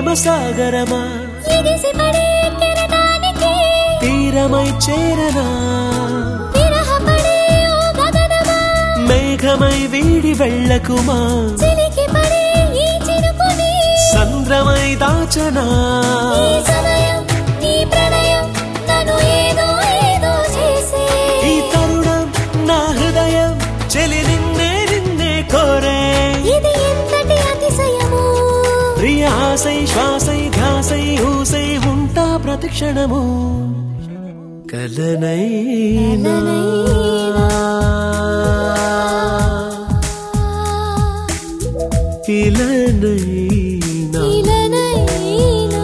ప్రేమ సాగరమా ఎగిసి పడే కెరటానికి తీరమై చేరనా విరహపడే ఓ గగనమా మేఘమై వీడి వెళ్ళకుమా చిలికి పడే ఈ చినుకుని సంద్రమై దాచనా ఈ సమయం ఈ ప్రణయం నన్ను ఏదో ఏదో చేసే ఈ తరుణం నా హృదయం చెలి నిన్నే నిన్నే కోరే ఇది ఎంతటి అతిశయము ప్రియ ఆశై శ్వాసై ధ్యాసై ఊసై ఉంటా ప్రతిక్షణము కలనైనా ఇలనైనా ఇలనైనా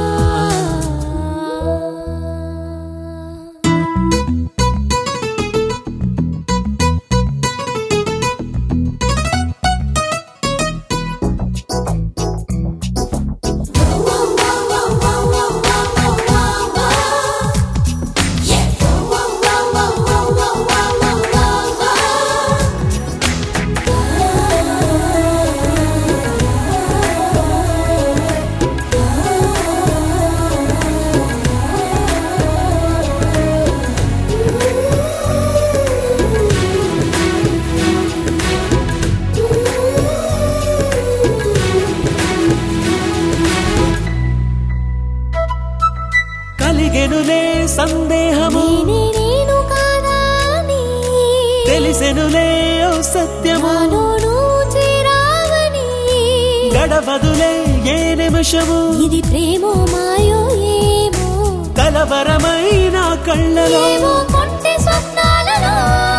కలిగెనులే సందేహము నేనే నేను కాదా అని తెలిసెనులే ఓ సత్యము నాలో నువ్వు చేరావని గడవదులే ఏ నిమిషము ఇది ప్రేమో మాయో ఏమో కలవరమైన కళ్ళలో ఏమో కొంటె స్వప్నాలలో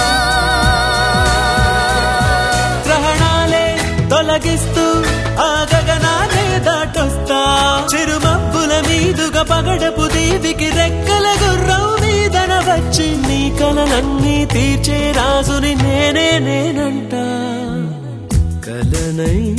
గ్రహణాలే తొలగిస్తూ ఆ గగనాలే దాటొస్తా చిరుమబ్బుల మీదుగా పగడపు దీవికి రెక్కల గుర్రం మీదన వచ్చి నీ కలలన్నీ తీర్చే రాజుని నేనే నేనంట కలనై